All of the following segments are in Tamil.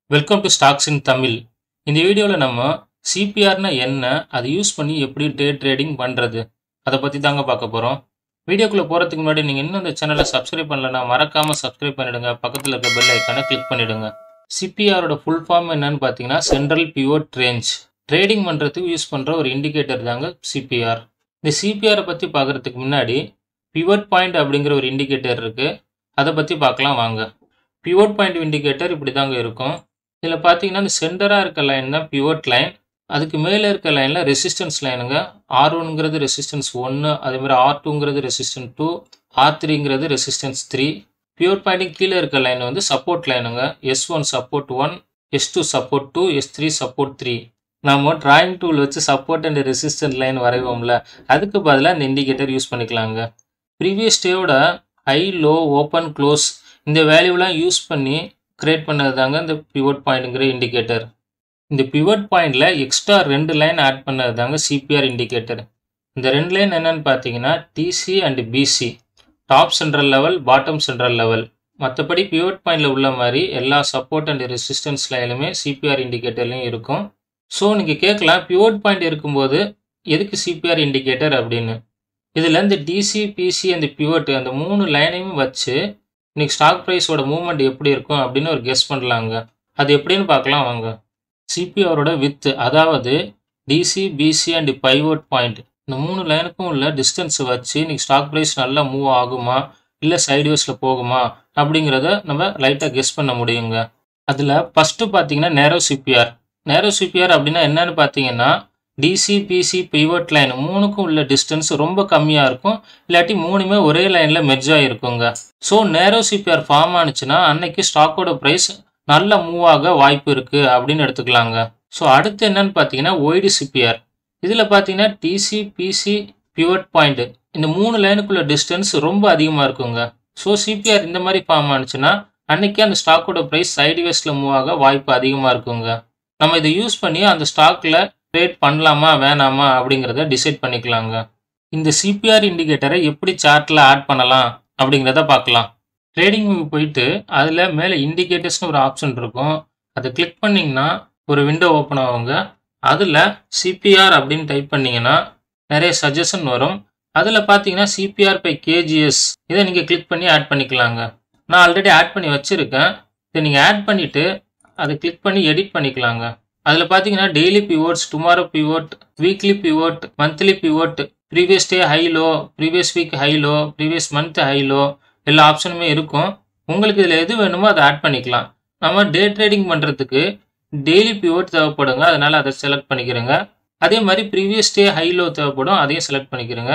welcome to stocks in Tamil இந்த வீடியோவில் நம்ம சிபிஆர்னா என்ன அதை யூஸ் பண்ணி எப்படி டே ட்ரேடிங் பண்ணுறது அதை பற்றி தாங்க பார்க்க போகிறோம் வீடியோக்குள்ளே போகிறதுக்கு முன்னாடி நீங்கள் இன்னும் இந்த சேனலை சப்ஸ்கிரைப் பண்ணலன்னா மறக்காமல் சப்ஸ்கிரைப் பண்ணிடுங்க பக்கத்தில் இருக்க பெல் ஐக்கானை கிளிக் பண்ணிடுங்க சிபிஆரோட ஃபுல் ஃபார்ம் என்னன்னு பார்த்தீங்கன்னா சென்ட்ரல் பியூர் ரேஞ்ச் ட்ரேடிங் பண்ணுறதுக்கு யூஸ் பண்ணுற ஒரு இண்டிகேட்டர் தாங்க சிபிஆர் இந்த சிபிஆரை பற்றி பார்க்குறதுக்கு முன்னாடி பிவட் பாயிண்ட் அப்படிங்கிற ஒரு இண்டிகேட்டர் இருக்குது அதை பற்றி பார்க்கலாம் வாங்க பிவோட் பாயிண்ட் இண்டிகேட்டர் இப்படி தாங்க இருக்கும் இதில் பார்த்தீங்கன்னா இந்த சென்டராக இருக்க லைன் தான் பிவோட் லைன் அதுக்கு மேலே இருக்க லைனில் ரெசிஸ்டன்ஸ் லைனுங்க ஆர் ஒன்ங்கிறது ரெசிஸ்டன்ஸ் ஒன்று அதேமாதிரி ஆர் டூங்கிறது ரெசிஸ்டன்ஸ் டூ ஆர் த்ரீங்கிறது ரெசிஸ்டன்ஸ் த்ரீ பியூர் பாயிண்டிங் கீழே இருக்க லைன் வந்து சப்போர்ட் லைனுங்க S one support one S two support two S three support three நம்ம டிராயிங் டூல் வச்சு சப்போர்ட் அண்ட் ரெசிஸ்டன்ட் லைன் வரைவோம்ல அதுக்கு பதிலாக இந்த இண்டிகேட்டர் யூஸ் பண்ணிக்கலாங்க ப்ரீவியஸ் டேவோட ஹை லோ ஓப்பன் க்ளோஸ் இந்த வேல்யூலாம் யூஸ் பண்ணி கிரியேட் பண்ணது தாங்க இந்த பிவட் பாயிண்ட்டுங்கிற இண்டிகேட்டர் இந்த பிவட் பாயிண்டில் எக்ஸ்ட்ரா ரெண்டு லைன் ஆட் பண்ணது தாங்க சிபிஆர் இண்டிகேட்டர் இந்த ரெண்டு லைன் என்னன்னு பார்த்தீங்கன்னா TC and BC top central level bottom central level மற்றபடி பிவட் பாயிண்டில் உள்ள மாதிரி எல்லா சப்போர்ட் அண்ட் ரெசிஸ்டன்ஸ் லைனுமே சிபிஆர் இண்டிகேட்டர்லையும் இருக்கும் ஸோ நீங்கள் கேட்கலாம் பிவட் பாயிண்ட் இருக்கும்போது எதுக்கு சிபிஆர் இண்டிகேட்டர் அப்படின்னு இதில் இந்த டிசி பிசி அந்த பிவட் அந்த மூணு லைனையும் வச்சு இன்னைக்கு ஸ்டாக் ப்ரைஸோட மூவ்மெண்ட் எப்படி இருக்கும் அப்படின்னு ஒரு கெஸ் பண்ணலாங்க அது எப்படின்னு பார்க்கலாம் வாங்க சிபிஆரோட வித் அதாவது TC BC and pivot point இந்த மூணு லைனுக்கும் உள்ள டிஸ்டன்ஸை வச்சு இன்னைக்கு ஸ்டாக் ப்ரைஸ் நல்லா மூவ் ஆகுமா இல்லை சைட்வேஸில் போகுமா அப்படிங்கிறத நம்ம லைட்டாக கெஸ் பண்ண முடியுங்க அதில் ஃபஸ்ட்டு பார்த்தீங்கன்னா நேரோ சிபிஆர் நேரோ சிபிஆர் அப்படின்னா என்னன்னு பார்த்தீங்கன்னா டிசி பிசி பிவட் லைன் மூணுக்கும் உள்ள டிஸ்டன்ஸ் ரொம்ப கம்மியாக இருக்கும் இல்லாட்டி மூணுமே ஒரே லைனில் மெர்ஜ் ஆகிருக்குங்க ஸோ நேரோ சிபிஆர் ஃபார்ம் ஆனிச்சுன்னா அன்னைக்கு ஸ்டாக்கோட ப்ரைஸ் நல்ல மூவ் ஆக வாய்ப்பு இருக்குது அப்படின்னு எடுத்துக்கலாங்க ஸோ அடுத்து என்னன்னு பார்த்தீங்கன்னா ஒய்டு சிபிஆர் இதில் பார்த்தீங்கன்னா டிசி பிசி பிவட் பாயிண்ட் இந்த மூணு லைனுக்குள்ள டிஸ்டன்ஸ் ரொம்ப அதிகமாக இருக்குங்க ஸோ சிபிஆர் இந்த மாதிரி ஃபார்ம் ஆனிச்சுன்னா அன்னைக்கு அந்த ஸ்டாக்கோட ப்ரைஸ் சைடு வேஸ்டில் மூவ் ஆக வாய்ப்பு அதிகமாக இருக்குங்க நம்ம இதை யூஸ் பண்ணி அந்த ஸ்டாக்கில் ட்ரேட் பண்ணலாமா வேணாமா அப்படிங்கிறத டிசைட் பண்ணிக்கலாங்க இந்த சிபிஆர் இண்டிகேட்டரை எப்படி சார்ட்டில் ஆட் பண்ணலாம் அப்படிங்கிறத பார்க்கலாம் ட்ரேடிங் போயிட்டு அதில் மேலே இண்டிகேட்டர்ஸ்னு ஒரு ஆப்ஷன் இருக்கும் அதை கிளிக் பண்ணிங்கன்னா ஒரு விண்டோ ஓப்பன் ஆகுங்க அதில் சிபிஆர் அப்படின்னு டைப் பண்ணிங்கன்னா நிறைய சஜஷன் வரும் அதில் பார்த்தீங்கன்னா சிபிஆர் பை கேஜிஎஸ் இதை நீங்கள் கிளிக் பண்ணி ஆட் பண்ணிக்கலாங்க நான் ஆல்ரெடி ஆட் பண்ணி வச்சுருக்கேன் இதை நீங்கள் ஆட் பண்ணிவிட்டு அதை கிளிக் பண்ணி எடிட் பண்ணிக்கலாங்க அதில் பார்த்தீங்கன்னா daily pivots tomorrow pivot weekly pivot monthly pivot previous day high low previous week high low previous month high low எல்லா ஆப்ஷனுமே இருக்கும் உங்களுக்கு இதில் எது வேணுமோ அதை ஆட் பண்ணிக்கலாம் நம்ம டே ட்ரேடிங் பண்ணுறதுக்கு டெய்லி பிவோட் தேவைப்படுங்க அதனால் அதை செலக்ட் பண்ணிக்கிறேங்க அதே மாதிரி ப்ரீவியஸ் டே ஹை லோ தேவைப்படும் அதையும் செலக்ட் பண்ணிக்கிறேங்க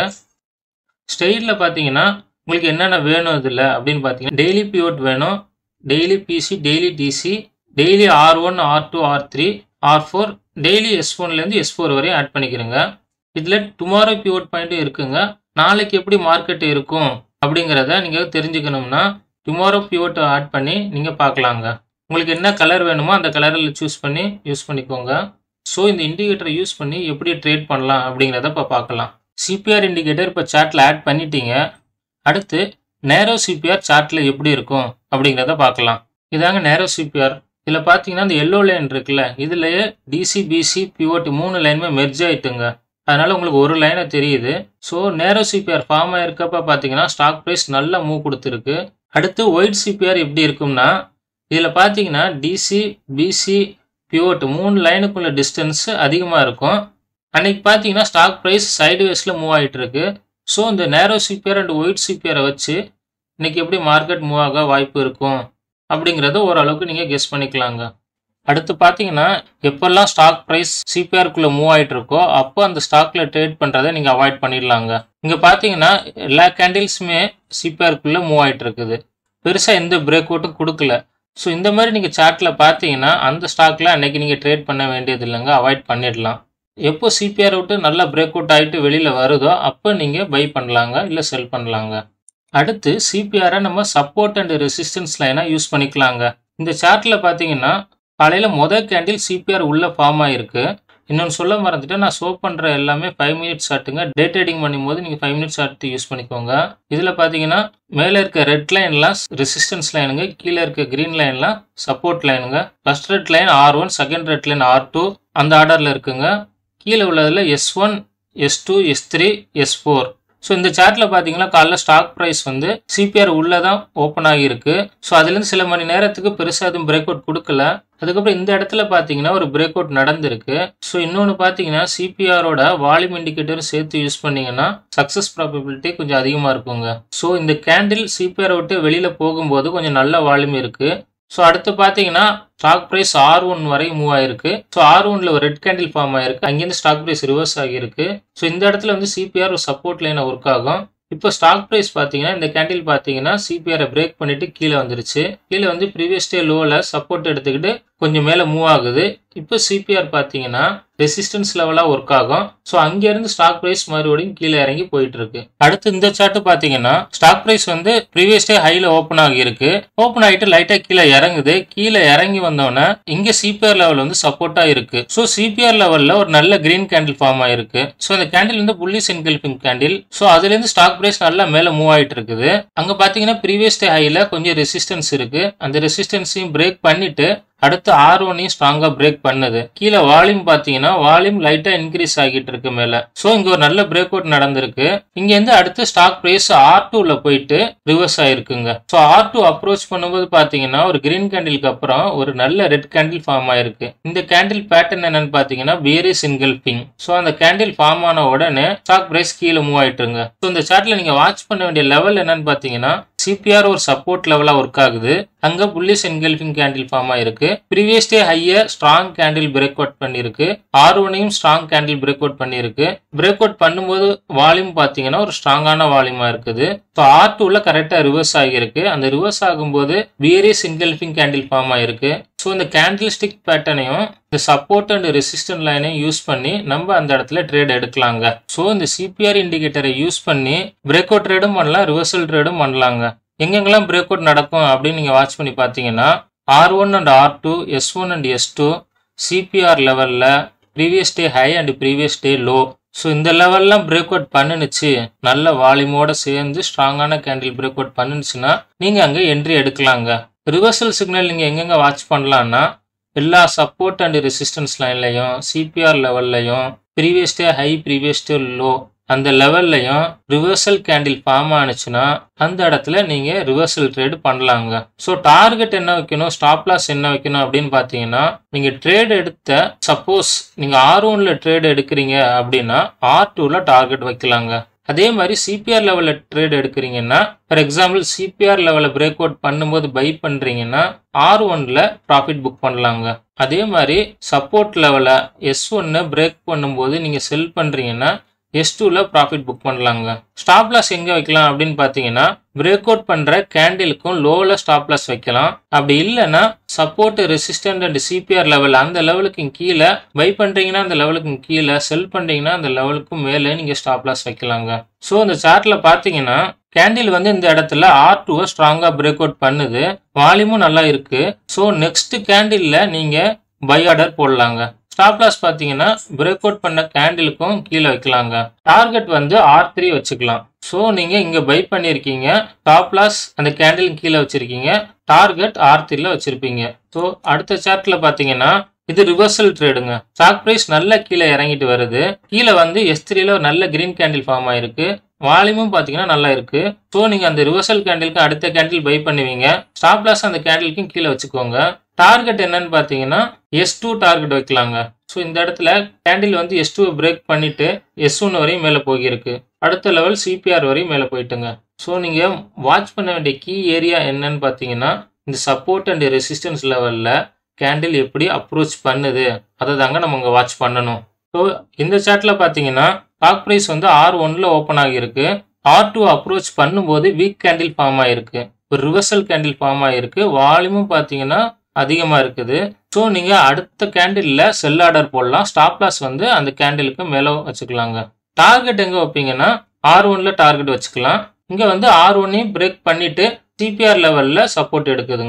ஸ்டைலில் பார்த்தீங்கன்னா உங்களுக்கு என்னென்ன வேணும் இதில் அப்படின்னு பார்த்தீங்கன்னா டெய்லி பிவோட் வேணும் daily BC daily TC daily R one R two R three R four daily S ஒன்லேருந்து எஸ் ஃபோர் வரையும் ஆட் பண்ணிக்கிறேங்க இதில் டுமாரோ பிவோட் பாயிண்ட்டும் இருக்குங்க நாளைக்கு எப்படி மார்க்கெட் இருக்கும் அப்படிங்கிறத நீங்கள் தெரிஞ்சுக்கணும்னா டுமாரோ பிவோட் ஆட் பண்ணி நீங்கள் பார்க்கலாங்க உங்களுக்கு என்ன கலர் வேணுமோ அந்த கலரில் சூஸ் பண்ணி யூஸ் பண்ணிக்கோங்க ஸோ இந்த இண்டிகேட்டரை யூஸ் பண்ணி எப்படி ட்ரேட் பண்ணலாம் அப்படிங்கிறத இப்போ பார்க்கலாம் சிபிஆர் இண்டிகேட்டர் இப்போ சார்ட்டில் ஆட் பண்ணிட்டீங்க அடுத்து நேரோ சிபிஆர் சார்ட்டில் எப்படி இருக்கும் அப்படிங்கிறத பார்க்கலாம் இதாங்க நேரோ சிபிஆர் இதில் பார்த்தீங்கன்னா இந்த எல்லோ லைன் இருக்குல்ல இதுலயே டிசி பிசி பிஓடி மூணு லைனுமே மெர்ஜ் ஆயிட்டுங்க அதனால உங்களுக்கு ஒரு லைனை தெரியுது ஸோ நேரோ சிபிஆர் ஃபார்ம் ஆயிருக்கப்ப பார்த்தீங்கன்னா ஸ்டாக் ப்ரைஸ் நல்ல மூவ் கொடுத்துருக்கு அடுத்து ஒயிட் சிபிஆர் எப்படி இருக்கும்னா இதில் பார்த்தீங்கன்னா டிசி பிசி பிஓட் மூணு லைனுக்குள்ள டிஸ்டன்ஸ் அதிகமாக இருக்கும் அன்னைக்கு பார்த்தீங்கன்னா ஸ்டாக் ப்ரைஸ் சைடு வேஸில் மூவ் ஆகிட்டு இருக்கு ஸோ இந்த நேரோ சிபிஆர் அண்ட் ஒயிட் சிபிஆரை வச்சு இன்னைக்கு எப்படி மார்க்கெட் மூவ் ஆக வாய்ப்பு இருக்கும் அப்படிங்கிறத ஓரளவுக்கு நீங்கள் கெஸ் பண்ணிக்கலாங்க அடுத்து பார்த்தீங்கன்னா எப்பெல்லாம் ஸ்டாக் ப்ரைஸ் சிபிஆருக்குள்ளே மூவ் ஆகிட்டு இருக்கோ அப்போ அந்த ஸ்டாக்கில் ட்ரேட் பண்ணுறதை நீங்கள் அவாய்ட் பண்ணிடலாங்க இங்கே பார்த்தீங்கன்னா எல்லா கேண்டில்ஸுமே சிபிஆருக்குள்ளே மூவ் ஆகிட்டு இருக்குது பெருசாக எந்த பிரேக் அவுட்டும் கொடுக்கல ஸோ இந்த மாதிரி நீங்கள் சார்ட்டில் பார்த்தீங்கன்னா அந்த ஸ்டாக்கில் அன்னைக்கு நீங்கள் ட்ரேட் பண்ண வேண்டியது இல்லைங்க அவாய்ட் பண்ணிடலாம் எப்போ சிபிஆர் விட்டு நல்லா பிரேக் அவுட் ஆகிட்டு வெளியில் வருதோ அப்போ நீங்கள் பை பண்ணலாங்க இல்லை செல் பண்ணலாங்க அடுத்து சிபிஆரை நம்ம சப்போர்ட் அண்ட் ரெசிஸ்டன்ஸ் லைனாக யூஸ் பண்ணிக்கலாங்க இந்த சார்ட்டில் பார்த்தீங்கன்னா காலையில் மொதல் கேண்டில் சிபிஆர் உள்ள ஃபார்ம் ஆகிருக்கு இன்னொன்று சொல்ல மறந்துட்டு நான் ஷோ பண்ணுற எல்லாமே ஃபைவ் மினிட்ஸ் ஷார்ட்டுங்க டே ட்ரேடிங் பண்ணும்போது நீங்கள் ஃபைவ் மினிட்ஸ் ஷார்ட் யூஸ் பண்ணிக்கோங்க இதில் பார்த்தீங்கன்னா மேலே இருக்க ரெட் லைன்லாம் ரெசிஸ்டன்ஸ் லைனுங்க கீழே இருக்க க்ரீன் லைன்லாம் சப்போர்ட் லைனுங்க first red line R one second red line R two அந்த ஆர்டரில் இருக்குங்க கீழே உள்ளதில் S one S two S three S four so இந்த சார்ட்டில் பார்த்தீங்கன்னா காலைல ஸ்டாக் ப்ரைஸ் வந்து சிபிஆர் உள்ளே தான் ஓப்பன் ஆகியிருக்கு ஸோ அதுலேருந்து சில மணி நேரத்துக்கு பெருசாக எதுவும் பிரேக் அவுட் கொடுக்கல அதுக்கப்புறம் இந்த இடத்துல பார்த்தீங்கன்னா ஒரு பிரேக் அவுட் நடந்திருக்கு ஸோ இன்னொன்று பார்த்தீங்கன்னா சிபிஆரோட வால்யூம் இண்டிகேட்டரும் சேர்த்து யூஸ் பண்ணீங்கன்னா சக்ஸஸ் ப்ராபபிலிட்டி கொஞ்சம் அதிகமாக இருக்குங்க ஸோ இந்த கேண்டில் சிபிஆர் விட்டு வெளியில் போகும்போது கொஞ்சம் நல்ல வால்யூம் இருக்குது ஸோ அடுத்து பார்த்தீங்கன்னா ஸ்டாக் ப்ரைஸ் ஆர் ஒன் வரை மூவ் ஆயிருக்கு ஸோ ஆர் ஒன்ல ஒரு ரெட் கேண்டில் ஃபார்ம் ஆயிருக்கு அங்கேருந்து ஸ்டாக் ப்ரைஸ் ரிவர்ஸ் ஆகியிருக்கு ஸோ இந்த இடத்துல வந்து சிபிஆர் ஒரு சப்போர்ட் லைனை ஒர்க் ஆகும் இப்போ ஸ்டாக் ப்ரைஸ் பார்த்தீங்கன்னா இந்த கேண்டில் பார்த்தீங்கன்னா சிபிஆரை பிரேக் பண்ணிட்டு கீழே வந்துருச்சு கீழே வந்து ப்ரீவியஸ் டே லோவில் சப்போர்ட் எடுத்துக்கிட்டு கொஞ்சம் மேலே மூவ் ஆகுது இப்போ சிபிஆர் பார்த்தீங்கன்னா ரெசிஸ்டன்ஸ் லெவலாக ஒர்க் ஆகும் ஸோ அங்கேருந்து ஸ்டாக் ப்ரைஸ் மறுபடியும் கீழே இறங்கி போயிட்டு இருக்கு அடுத்து இந்த சார்ட் பார்த்தீங்கன்னா ஸ்டாக் ப்ரைஸ் வந்து ப்ரீவியஸ் டே ஹைல ஓப்பன் ஆகியிருக்கு ஓப்பன் ஆகிட்டு லைட்டாக கீழே இறங்குது கீழே இறங்கி வந்தோடனே இங்கே சிபிஆர் லெவல் வந்து சப்போர்ட்டாக இருக்கு ஸோ சிபிஆர் லெவலில் ஒரு நல்ல கிரீன் கேண்டில் ஃபார்ம் ஆயிருக்கு ஸோ இந்த கேண்டில் வந்து புல்லிஸ் என்கல்பிங் கேண்டில் ஸோ அதுலேருந்து ஸ்டாக் ப்ரைஸ் நல்லா மேலே மூவ் ஆகிட்டு இருக்குது அங்கே பார்த்தீங்கன்னா ப்ரீவியஸ் டே ஹைல கொஞ்சம் ரெசிஸ்டன்ஸ் இருக்கு அந்த ரெசிஸ்டன்ஸையும் பிரேக் பண்ணிட்டு அடுத்து ஆர் ஒன்னையும் ஸ்ட்ராங்கா பிரேக் பண்ணுது கீழே வால்யூம் பாத்தீங்கன்னா வால்யூம் லைட்டா இன்க்ரீஸ் ஆகிட்டு இருக்கு மேல சோ இங்க ஒரு நல்ல பிரேக் அவுட் நடந்திருக்கு இங்க இருந்து அடுத்து ஸ்டாக் பிரைஸ் ஆர் டூல போயிட்டு ரிவர்ஸ் ஆயிருக்குங்க சோ ஆர் டூ அப்ரோச் பண்ணும்போது பாத்தீங்கன்னா ஒரு கிரீன் கேண்டிலுக்கு அப்புறம் ஒரு நல்ல ரெட் கேண்டில் ஃபார்ம் ஆயிருக்கு இந்த கேண்டில் பேட்டர்ன் என்னன்னு பாத்தீங்கன்னா வேரியஸ் இன்கல்பிங் சோ அந்த கேண்டில் ஃபார்ம் ஆன உடனே ஸ்டாக் பிரைஸ் கீழே மூவ் ஆயிட்டுருங்க ஸோ இந்த சார்ட்ல நீங்க வாட்ச் பண்ண வேண்டிய லெவல் என்னன்னு பாத்தீங்கன்னா சிபிஆர் ஒரு சப்போர்ட் லெவலா ஒர்க் ஆகுது அங்க புல்லிஸ் என்கல்பிங் கேண்டில் ஃபார்ம் ஆயிருக்கு ப்ரீவியஸ் டே ஹைய ஸ்ட்ராங் கேண்டில் பிரேக் அவுட் பண்ணிருக்கு ஆர் ஒனையும் ஸ்ட்ராங் கேண்டில் பிரேக் அவுட் பண்ணிருக்கு பிரேக் அவுட் பண்ணும்போது வால்யூம் பாத்தீங்கன்னா ஒரு ஸ்ட்ராங்கான வால்யூமா இருக்குது ஸோ ஆர் டூல கரெக்டா ரிவர்ஸ் ஆகியிருக்கு அந்த ரிவர்ஸ் ஆகும்போது வேரியஸ் என்கல்பிங் கேண்டில் ஃபார்ம் ஆயிருக்கு ஸோ இந்த கேண்டில் ஸ்டிக் பேட்டர்னையும் இந்த சப்போர்ட் அண்ட் ரெசிஸ்டன்ட் லைனையும் யூஸ் பண்ணி நம்ம அந்த இடத்துல ட்ரேட் எடுக்கலாங்க ஸோ இந்த சிபிஆர் இண்டிகேட்டரை யூஸ் பண்ணி பிரேக் அவுட் ட்ரேடும் பண்ணலாம் ரிவர்சல் ட்ரேடும் பண்ணலாங்க எங்கெங்கெல்லாம் பிரேக் அவுட் நடக்கும் அப்படின்னு நீங்கள் வாட்ச் பண்ணி பார்த்தீங்கன்னா R one and R two S one and S two CPR லெவலில் previous day high and previous day low so இந்த லெவல்லாம் பிரேக் அவுட் பண்ணுனுச்சு நல்ல வால்யூமோட சேர்ந்து ஸ்ட்ராங்கான கேண்டில் பிரேக் அவுட் பண்ணுச்சுன்னா நீங்கள் அங்கே என்ட்ரி எடுக்கலாங்க ரிவர்சல் சிக்னல் நீங்கள் எங்கெங்கே வாட்ச் பண்ணலான்னா எல்லா சப்போர்ட் அண்ட் ரெசிஸ்டன்ஸ் லைன்லையும் சிபிஆர் லெவல்லையும் previous day high previous day low அந்த லெவல்லையும் ரிவர்சல் கேண்டில் ஃபார்ம் ஆனிச்சுன்னா அந்த இடத்துல நீங்க ரிவர்சல் ட்ரேட் பண்ணலாங்க ஸோ டார்கெட் என்ன வைக்கணும் ஸ்டாப் லாஸ் என்ன வைக்கணும் அப்படின்னு பார்த்தீங்கன்னா நீங்க ட்ரேட் எடுத்த சப்போஸ் நீங்க ஆர் ஒன்ல ட்ரேட் எடுக்கிறீங்க அப்படின்னா ஆர் டூல டார்கெட் வைக்கலாங்க அதே மாதிரி சிபிஆர் லெவலில் ட்ரேட் எடுக்கிறீங்கன்னா ஃபார் எக்ஸாம்பிள் சிபிஆர் லெவலில் பிரேக் அவுட் பண்ணும்போது பை பண்ணுறீங்கன்னா ஆர் ஒன்ல ப்ராஃபிட் புக் பண்ணலாங்க அதே மாதிரி சப்போர்ட் லெவலில் எஸ் ஒன்னு பிரேக் பண்ணும்போது நீங்கள் செல் பண்ணுறீங்கன்னா எஸ் டூவில் ப்ராஃபிட் புக் பண்ணலாங்க ஸ்டாப் லாஸ் எங்கே வைக்கலாம் அப்படின்னு பார்த்தீங்கன்னா பிரேக் அவுட் பண்ணுற கேண்டிலுக்கும் லோவில் ஸ்டாப் லாஸ் வைக்கலாம் அப்படி இல்லைன்னா support resistant and CPR level அந்த லெவலுக்கு கீழே பை பண்ணுறீங்கன்னா அந்த லெவலுக்கு கீழே செல் பண்ணுறீங்கன்னா அந்த லெவலுக்கும் மேலே நீங்கள் ஸ்டாப் லாஸ் வைக்கலாங்க ஸோ இந்த சார்ட்டில் பார்த்தீங்கன்னா கேண்டில் வந்து இந்த இடத்துல ஆர் டூவை ஸ்ட்ராங்காக பிரேக் அவுட் பண்ணுது வால்யூமும் நல்லா இருக்கு ஸோ நெக்ஸ்ட் கேண்டிலில் நீங்கள் பை ஆர்டர் போடலாங்க ஸ்டாப் லாஸ் பார்த்தீங்கன்னா பிரேக் அவுட் பண்ண கேண்டிலுக்கும் கீழே வைக்கலாங்க டார்கெட் வந்து ஆர் த்ரீ வச்சுக்கலாம் ஸோ நீங்கள் இங்கே பை பண்ணியிருக்கீங்க ஸ்டாப் லாஸ் அந்த கேண்டில் கீழே வச்சிருக்கீங்க டார்கெட் ஆர் த்ரீல வச்சிருப்பீங்க ஸோ அடுத்த சார்ட்டில் பார்த்தீங்கன்னா இது ரிவர்சல் ட்ரேடுங்க ஸ்டாக் பிரைஸ் நல்லா கீழே இறங்கிட்டு வருது கீழே வந்து எஸ் த்ரீல ஒரு நல்ல கிரீன் கேண்டில் ஃபார்ம் ஆயிருக்கு வால்யூமும் பார்த்தீங்கன்னா நல்லா இருக்கு ஸோ நீங்கள் அந்த ரிவர்சல் கேண்டிலுக்கு அடுத்த கேண்டில் பை பண்ணுவீங்க ஸ்டாப் லாஸ் அந்த கேண்டிலுக்கும் கீழே வச்சுக்கோங்க டார்கெட் என்னன்னு பார்த்தீங்கன்னா எஸ் டூ டார்கெட் வைக்கலாங்க ஸோ இந்த இடத்துல கேண்டில் வந்து எஸ் டூ பிரேக் பண்ணிட்டு எஸ் ஒன் வரையும் மேலே போகிருக்கு அடுத்த லெவல் சிபிஆர் வரையும் மேலே போயிட்டுங்க ஸோ நீங்கள் வாட்ச் பண்ண வேண்டிய கீ ஏரியா என்னன்னு பார்த்தீங்கன்னா இந்த சப்போர்ட் அண்ட் ரெசிஸ்டன்ஸ் லெவலில் கேண்டில் எப்படி அப்ரோச் பண்ணுது அதை தாங்க நம்ம இங்கே வாட்ச் பண்ணணும் ஸோ இந்த சார்ட்டில் பார்த்தீங்கன்னா ஸ்டாக் ப்ரைஸ் வந்து ஆர் ஒன்ல ஓப்பன் ஆகியிருக்கு ஆர் டூ அப்ரோச் பண்ணும்போது வீக் கேண்டில் ஃபார்ம் ஆகிருக்கு ஒரு ரிவர்சல் கேண்டில் ஃபார்ம் ஆகிருக்கு வால்யூமும் பார்த்தீங்கன்னா அதிகமாக இருக்குது ஸோ நீங்கள் அடுத்த கேண்டிலில் செல் ஆர்டர் போடலாம் ஸ்டாப் லாஸ் வந்து அந்த கேண்டிலுக்கு மேலே வச்சுக்கலாங்க டார்கெட் எங்கே வைப்பீங்கன்னா ஆர் ஒன்ல டார்கெட் வச்சுக்கலாம் இங்கே வந்து ஆர் ஒன்னையும் பிரேக் பண்ணிட்டு சிபிஆர் லெவலில் சப்போர்ட் எடுக்குதுங்க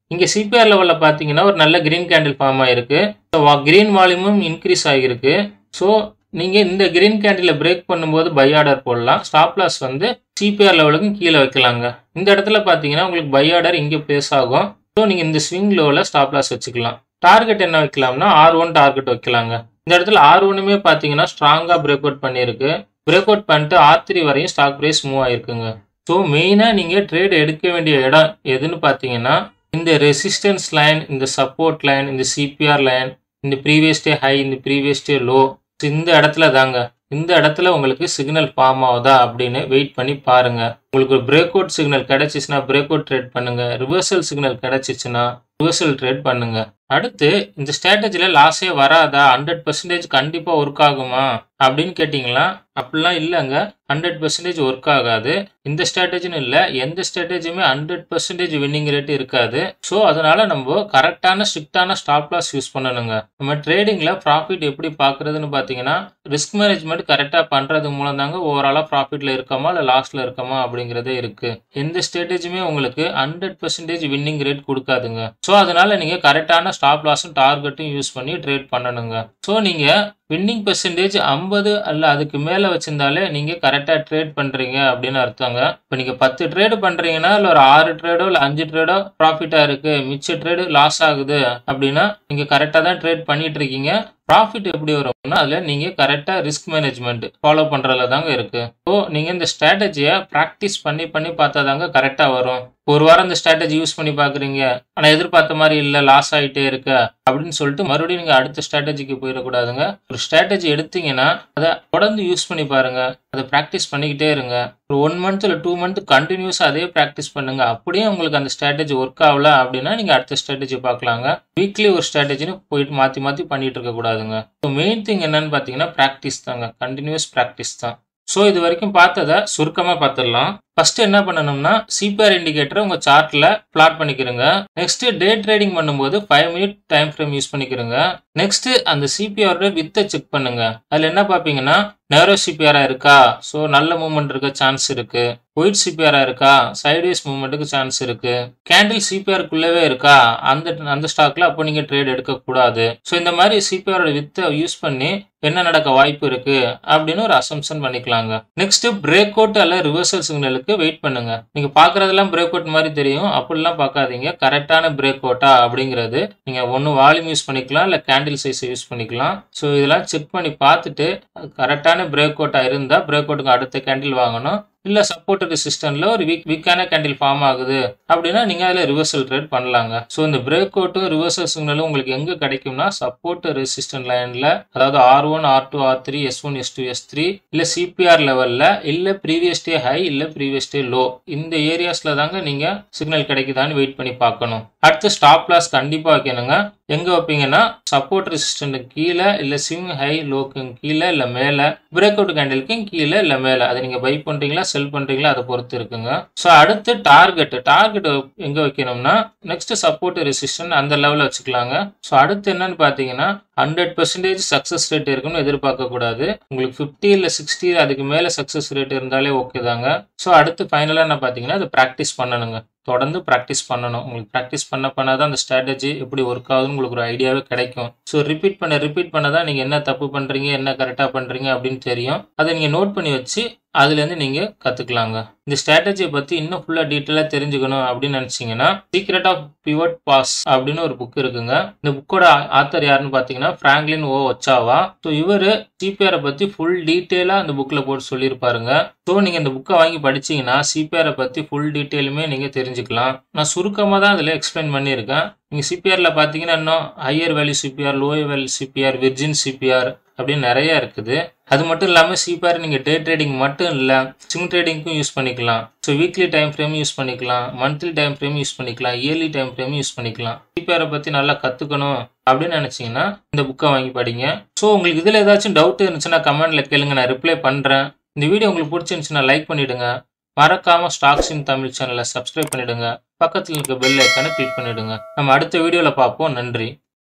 இங்கே சிபிஆர் லெவலில் பார்த்தீங்கன்னா ஒரு நல்ல கிரீன் கேண்டில் ஃபார்ம் ஆயிருக்கு ஸோ கிரீன் வால்யூமும் இன்க்ரீஸ் ஆகிருக்கு ஸோ நீங்கள் இந்த கிரீன் கேண்டில் பிரேக் பண்ணும்போது பை ஆர்டர் போடலாம் ஸ்டாப் லாஸ் வந்து சிபிஆர் லெவலுக்கும் கீழே வைக்கலாங்க இந்த இடத்துல பார்த்தீங்கன்னா உங்களுக்கு பை ஆர்டர் இங்கே பிளேஸ் ஆகும் ஸோ நீங்கள் இந்த ஸ்விங் லெவலில் ஸ்டாப் லாஸ் வச்சுக்கலாம் டார்கெட் என்ன வைக்கலாம்னா ஆர் ஒன் டார்கெட் வைக்கலாங்க இந்த இடத்துல ஆர் ஒன்னுமே பார்த்தீங்கன்னா ஸ்ட்ராங்காக பிரேக் அவுட் பண்ணியிருக்கு பிரேக் அவுட் பண்ணிட்டு ஆர் த்ரீ வரையும் ஸ்டாக் ப்ரைஸ் மூவ் ஆயிருக்குங்க ஸோ மெயினாக நீங்கள் ட்ரேட் எடுக்க வேண்டிய இடம் எதுன்னு பார்த்தீங்கன்னா இந்த ரெசிஸ்டன்ஸ் லைன் இந்த சப்போர்ட் லைன் இந்த சிபிஆர் லைன் இந்த ப்ரீவியஸ் டே ஹை இந்த ப்ரீவியஸ் டே லோ இந்த இடத்துல தாங்க இந்த இடத்துல உங்களுக்கு சிக்னல் ஃபார்ம் ஆகுதா அப்படின்னு வெயிட் பண்ணி பாருங்க உங்களுக்கு பிரேக் அவுட் சிக்னல் கிடைச்சிச்சுன்னா பிரேக் அவுட் ட்ரேட் பண்ணுங்க ரிவர்சல் சிக்னல் கிடைச்சிச்சுன்னா ரிவர்சல் ட்ரேட் பண்ணுங்க அடுத்து இந்த ஸ்ட்ராட்டஜியில் லாஸே வராதா ஹண்ட்ரட் பர்சன்டேஜ் கண்டிப்பாக ஒர்க் ஆகுமா அப்படின்னு கேட்டிங்களா அப்படிலாம் இல்லைங்க ஹண்ட்ரட் பர்சன்டேஜ் ஒர்க் ஆகாது இந்த ஸ்ட்ராட்டஜின்னு இல்லை எந்த ஸ்ட்ராட்டஜியுமே ஹண்ட்ரட் பர்சன்டேஜ் வின்னிங் ரேட் இருக்காது ஸோ அதனால நம்ம கரெக்டான ஸ்ட்ரிக்டான ஸ்டாப் லாஸ் யூஸ் பண்ணணுங்க நம்ம ட்ரேடிங்கில் ப்ராஃபிட் எப்படி பார்க்குறதுன்னு பார்த்தீங்கன்னா ரிஸ்க் மேனேஜ்மெண்ட் கரெக்டாக பண்ணுறது மூலம் தாங்க ஓவராலாக ப்ராஃபிட்டில் இருக்கமா இல்லை லாஸில் இருக்கமா அப்படிங்கிறதே இருக்குது எந்த ஸ்ட்ராட்டஜியுமே உங்களுக்கு ஹண்ட்ரட் பர்சன்டேஜ் வின்னிங் ரேட் கொடுக்காதுங்க ஸோ அதனால நீங்கள் கரெக்டான ஸ்டாப் லாஸும் டார்கெட்டும் யூஸ் பண்ணி ட்ரேட் பண்ணணுங்க ஸோ நீங்கள் வின்னிங் பெர்சன்டேஜ் ஐம்பது அல்ல அதுக்கு மேலே வச்சிருந்தாலே நீங்கள் கரெக்டாக ட்ரேட் பண்ணுறீங்க அப்படின்னு அர்த்தங்க இப்போ நீங்கள் பத்து ட்ரேடு பண்ணுறீங்கன்னா இல்லை ஒரு ஆறு ட்ரேடோ இல்லை அஞ்சு ட்ரேடோ ப்ராஃபிட்டாக இருக்குது மிச்ச ட்ரேடு லாஸ் ஆகுது அப்படின்னா நீங்கள் கரெக்டாக தான் ட்ரேட் பண்ணிட்டு இருக்கீங்க ப்ராஃபிட் எப்படி வரும்னா அதில் நீங்கள் கரெக்டாக ரிஸ்க் மேனேஜ்மெண்ட் ஃபாலோ பண்ணுறதுல தாங்க இருக்குது ஸோ நீங்கள் இந்த ஸ்ட்ராட்டஜியை ப்ராக்டிஸ் பண்ணி பண்ணி பார்த்தா தாங்க கரெக்டாக வரும் ஒரு வாரம் இந்த ஸ்ட்ராட்டஜி யூஸ் பண்ணி பார்க்குறீங்க ஆனால் எதிர்பார்த்த மாதிரி இல்லை லாஸ் ஆகிட்டே இருக்கு அப்படின்னு சொல்லிட்டு மறுபடியும் நீங்கள் அடுத்த ஸ்ட்ராட்டஜிக்கு போயிடக்கூடாதுங்க ஒரு ஸ்ட்ராட்டஜி எடுத்தீங்கன்னா அதை தொடர்ந்து யூஸ் பண்ணி பாருங்க அதை ப்ராக்டிஸ் பண்ணிக்கிட்டே இருங்க ஒரு ஒன் மந்த் இல்லை டூ மந்த் கண்டினியூஸாக அதே ப்ராக்டிஸ் பண்ணுங்க அப்படியே உங்களுக்கு அந்த ஸ்ட்ராட்டஜி ஒர்க் ஆகல அப்படின்னா நீங்கள் அடுத்த ஸ்ட்ராட்டஜி பார்க்கலாங்க வீக்லி ஒரு ஸ்ட்ராட்டஜின்னு போயிட்டு மாற்றி மாற்றி பண்ணிட்டு இருக்க கூடாதுங்க ஸோ மெயின் திங் என்னன்னு பார்த்தீங்கன்னா ப்ராக்டிஸ் தாங்க கண்டினியூஸ் ப்ராக்டிஸ் தான் ஸோ இது வரைக்கும் பார்த்ததை சுருக்கமாக பார்த்துடலாம் ஃபர்ஸ்ட் என்ன பண்ணணும்னா சிபிஆர் இண்டிகேட்டரை உங்கள் சார்ட்டில் பிளாட் பண்ணிக்கிறங்க நெக்ஸ்ட் டே ட்ரேடிங் பண்ணும்போது five minute time frame use பண்ணிக்கிறங்க நெக்ஸ்ட் அந்த சிபிஆரோட வித்தை செக் பண்ணுங்க அதில் என்ன பார்ப்பீங்கன்னா நேரோ சிபிஆரா இருக்கா ஸோ நல்ல மூவ்மெண்ட் இருக்க சான்ஸ் இருக்கு ஒயிட் சிபிஆரா இருக்கா சைட்வேஸ் மூவ்மெண்ட்டுக்கு சான்ஸ் இருக்கு கேண்டில் சிபிஆருக்குள்ளவே இருக்கா அந்த அந்த ஸ்டாக்ல அப்போ நீங்க ட்ரேட் எடுக்கக்கூடாது ஸோ இந்த மாதிரி சிபிஆரோட வித்தை யூஸ் பண்ணி என்ன நடக்க வாய்ப்பு இருக்கு அப்படின்னு ஒரு அசம்ஷன் பண்ணிக்கலாங்க நெக்ஸ்ட் பிரேக் அவுட் அல்ல ரிவர்சல் சிக்னலுக்கு வெயிட் பண்ணுங்க நீங்க பாக்குறதெல்லாம் பிரேக் அவுட் மாதிரி தெரியும் அப்படிலாம் பார்க்காதீங்க கரெக்டான பிரேக் அவுட்டா அப்படிங்கிறது நீங்க ஒன்று வால்யூம் யூஸ் பண்ணிக்கலாம் இல்லை கேண்டில் சைஸ் யூஸ் பண்ணிக்கலாம் ஸோ இதெல்லாம் செக் பண்ணி பார்த்துட்டு கரெக்டான பிரேக் அவுட்டா இருந்தா பிரேக் அவுட்டுக்கு அடுத்த கேண்டில் வாங்கணும் இல்லை சப்போர்ட் ரெசிஸ்டன்ட்ல ஒரு வீக் வீக்கான கேண்டில் ஃபார்ம் ஆகுது அப்படின்னா நீங்கள் அதில் ரிவர்சல் ட்ரேட் பண்ணலாங்க ஸோ இந்த பிரேக் அவுட்டும் ரிவர்சல் சிக்னலும் உங்களுக்கு எங்கே கிடைக்கும்னா சப்போர்ட் ரெசிஸ்டன்ட் லைனில் அதாவது R one R two R three S one S two S three இல்லை சிபிஆர் லெவலில் இல்லை ப்ரீவியஸ் டே ஹை இல்லை ப்ரீவியஸ் டே லோ இந்த ஏரியாஸில் தாங்க நீங்கள் சிக்னல் கிடைக்குதான்னு வெயிட் பண்ணி பார்க்கணும் அடுத்து ஸ்டாப் லாஸ் கண்டிப்பாக வைக்கணுங்க எங்கே வைப்பீங்கன்னா சப்போர்ட் ரெசிஸ்டன்ட் கீழே இல்லை ஸ்விங் ஹை லோக்கு கீழே இல்லை மேலே பிரேக் அவுட் கேண்டிலுக்கும் கீழே இல்லை மேலே அதை நீங்கள் பை பண்ணுறீங்களா செல் பண்ணுறீங்களா அதை பொறுத்து இருக்குங்க ஸோ அடுத்து டார்கெட் டார்கெட் எங்கே வைக்கணும்னா நெக்ஸ்ட் சப்போர்ட் ரெசிஸ்டன்ட் அந்த லெவலில் வச்சுக்கலாங்க ஸோ அடுத்து என்னன்னு பார்த்தீங்கன்னா ஹண்ட்ரட் பர்சன்டேஜ் சக்ஸஸ் ரேட் இருக்குன்னு எதிர்பார்க்க கூடாது உங்களுக்கு ஃபிஃப்டி இல்லை சிக்ஸ்டி அதுக்கு மேலே சக்ஸஸ் ரேட் இருந்தாலே ஓகே தாங்க ஸோ அடுத்து ஃபைனலாக என்ன பார்த்தீங்கன்னா அதை ப்ராக்டிஸ் பண்ணணுங்க தொடர்ந்து ப்ராக்டிஸ் பண்ணணும் உங்களுக்கு ப்ராக்டிஸ் பண்ண பண்ண தான் அந்த ஸ்ட்ராட்டஜி எப்படி ஒர்க் ஆகுதுன்னு உங்களுக்கு ஒரு ஐடியாவே கிடைக்கும் ஸோ ரிப்பீட் பண்ண ரிப்பீட் பண்ண தான் நீங்கள் என்ன தப்பு பண்ணுறீங்க என்ன கரெக்டாக பண்ணுறீங்க அப்படின்னு தெரியும் அதை நீங்கள் நோட் பண்ணி வச்சு அதுலேருந்து நீங்கள் கற்றுக்கலாங்க இந்த ஸ்ட்ராட்டஜியை பற்றி இன்னும் ஃபுல்லாக டீட்டெயிலாக தெரிஞ்சுக்கணும் அப்படின்னு நினச்சிங்கன்னா சீக்ரெட் ஆஃப் பிவட் பாஸ் அப்படின்னு ஒரு புக் இருக்குங்க இந்த புக்கோட ஆத்தர் யாருன்னு பார்த்தீங்கன்னா ஃப்ராங்க்லின் ஓ ஒச்சாவா ஸோ இவர் சிபிஆரை பற்றி ஃபுல் டீட்டெயிலாக அந்த புக்கில் போட்டு சொல்லியிருப்பாருங்க ஸோ நீங்கள் இந்த புக்கை வாங்கி படிச்சீங்கன்னா சிபிஆரை பற்றி ஃபுல் டீட்டெயிலுமே நீங்கள் தெரிஞ்சுக்கலாம் நான் சுருக்கமாக தான் அதில் எக்ஸ்பிளைன் பண்ணியிருக்கேன் நீங்கள் சிபிஆரில் பார்த்தீங்கன்னா இன்னும் higher value CPR lower value CPR virgin CPR அப்படின்னு நிறைய இருக்குது அது மட்டும் இல்லாமல் சிபிஆர் நீங்கள் டே ட்ரேடிங் மட்டும் இல்லை ஸ்விங் ட்ரேடிங்க்கும் யூஸ் பண்ணிக்கலாம் so weekly time frame use பண்ணிக்கலாம் மந்த்லி டைம் ஃப்ரேம் யூஸ் பண்ணிக்கலாம் இயர்லி டைம் ஃப்ரேம் யூஸ் பண்ணிக்கலாம் சிபிஆரை பற்றி நல்லா கற்றுக்கணும் அப்படின்னு நினச்சிங்கன்னா இந்த புக்கை வாங்கி படிங்க ஸோ உங்களுக்கு இதில் ஏதாச்சும் டவுட் இருந்துச்சுன்னா கமெண்ட்டில் கேளுங்க நான் ரிப்ளை பண்ணுறேன் இந்த வீடியோ உங்களுக்கு பிடிச்சிருந்துச்சுன்னா லைக் பண்ணிவிடுங்க மறக்காம ஸ்டாக்ஸ் இன் தமிழ் சேனலை சப்ஸ்கிரைப் பண்ணிடுங்க பக்கத்தில் இருக்க பெல் ஐக்கானை கிளிக் பண்ணிடுங்க நம்ம அடுத்த வீடியோவில் பார்ப்போம் நன்றி